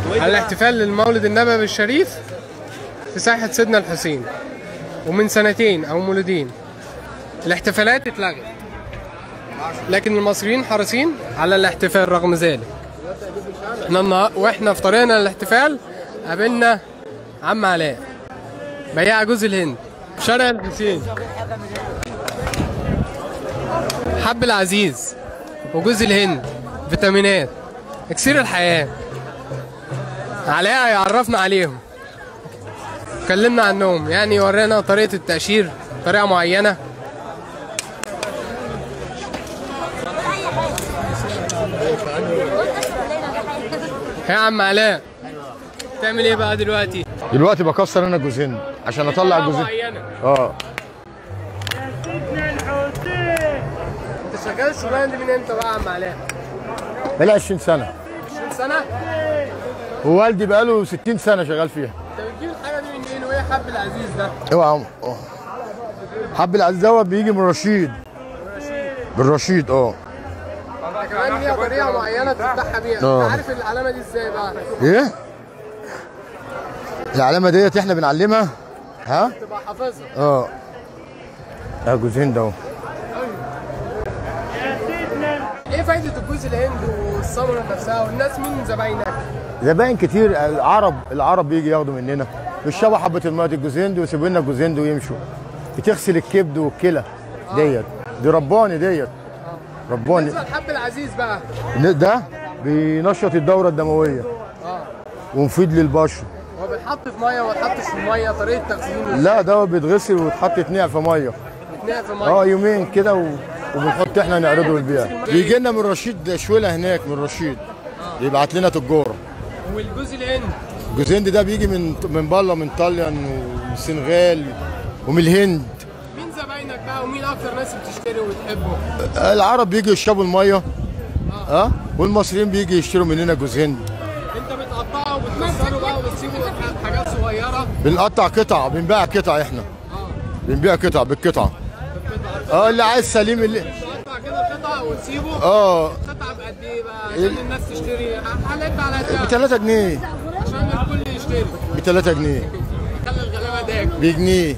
على الاحتفال للمولد النبوي الشريف في ساحة سيدنا الحسين ومن سنتين أو مولودين الاحتفالات اتلغت لكن المصريين حريصين على الاحتفال رغم ذلك احنا النها- واحنا في طريقنا للاحتفال قابلنا عم علاء بياع جوز الهند في شارع الحسين حب العزيز وجوز الهند فيتامينات اكسير الحياة علاء هيعرفنا عليهم اتكلمنا عنهم يعني ورانا طريقة التقشير طريقة معينة يا عم علاء تعمل ايه بقى دلوقتي؟ دلوقتي بكسر انا جوزين عشان اطلع طريقة الجوزين معينة اه انت شغال الشغلانة دي من امتى بقى يا عم علاء؟ بقالي 20 سنه 20 سنة؟ ووالدي بقاله 60 سنه شغال فيها انت بتجيب الحاجة دي منين وايه حب العزيز ده؟ اوعى يا عم اه حب العزيز دوت بيجي من رشيد بالرشيد اه كمان ليها طريقة معينة تفتحها بيها اه. انت عارف العلامة دي ازاي بقى؟ ايه العلامه ديت احنا بنعلمها ها تبقى حافظها اه اه جوزين ده اهو. ايه فايدة الجوز الهند والثمرة نفسها والناس مين زباينك؟ زباين كتير العرب العرب بيجي ياخدوا مننا بيشربوا حبه الميه دي الجوزين دي ويسيبوا لنا الجوزين دي ويمشوا بتغسل الكبد والكلى ديت دي رباني ديت رباني بالنسبة لحب العزيز بقى ده بينشط الدوره الدمويه اه ومفيد للبشره هو بيتحط في ميه وما يتحطش في ميه طريقة تخزينه لا ده بيتغسل ويتحط يتنقع في ميه بيتنقع في ميه اه يومين كده و... وبنحط احنا نعرضه للبيع بيجي لنا من رشيد شويله هناك من رشيد يبعت لنا تجاره والجوز الهند الجوزين ده بيجي من من بره من طليان ومن السنغال ومن الهند مين زباينك بقى ومين اكتر ناس بتشتري وتحبه؟ العرب بيجوا يشربوا الميه اه والمصريين بيجي يشتروا مننا جوز هند انت بتقطعه وبتكسره بقى وبتسيبه حاجات صغيره بنقطع قطع بنبيع قطع احنا بنبيع قطع بالقطعه اه اللي عايز سليم اللي تقطع كده قطع وتسيبه اه قطعه بقد ايه بقى عشان الناس تشتري حلت على ب ده 3 جنيه عشان الكل يشتري ب 3 جنيه خلي الغلابه تاكل بجنيه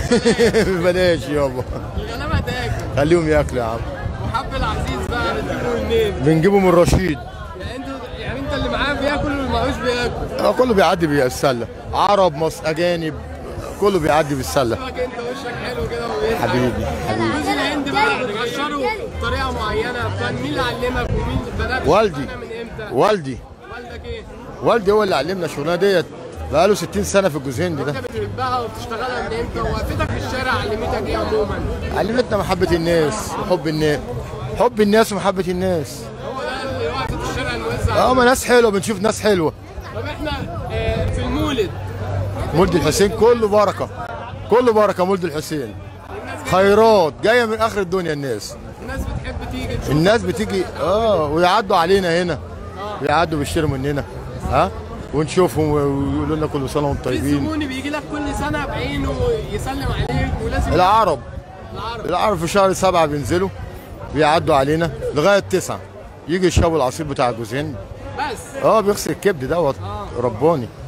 ببلاش يابا الغلابه تاكل خليهم ياكلوا يا عم وحب العزيز بقى بتجيبه منين؟ بنجيبه من رشيد يعني انت يعني انت اللي معاه بياكل واللي معهوش بياكل اه كله بيعدي بالسله عرب مصر اجانب كله بيعدي بالسله سيبك انت وشك حلو كده وبيضحك حبيبي حبيبي جوز الهند بقى بتقشره بطريقه معينه كان مين اللي علمك ومين بدات والدي. تشتغلها من امتى؟ والدي والدك ايه؟ والدي هو اللي علمنا الشغلانه ديت بقاله 60 سنه في الجوز هند ده انت بتحبها وبتشتغلها من امتى؟ وقفتك في الشارع علمتك ايه عموما؟ علمتنا محبه الناس وحب الناس حب الناس ومحبه الناس هو ده اللي وقفه الشارع الموزع اه ما ناس حلوه بنشوف ناس حلوه طب احنا آه، في المولد مولد الحسين كله بركه كله بركه مولد الحسين خيرات جايه من اخر الدنيا الناس الناس بتحب تيجي تشوف الناس بتيجي اه ويعدوا علينا هنا ويعدوا بيشتروا مننا ها ونشوفهم ويقولوا لنا كل سنه وانتم في طيبين زبون بيجي لك كل سنه بعينه يسلم عليك ولازم العرب العرب العرب في شهر سبعة بينزلوا بيعدوا علينا لغايه تسعة يجي يشربوا العصير بتاع جوزين بس اه بيغسل الكبد دوت رباني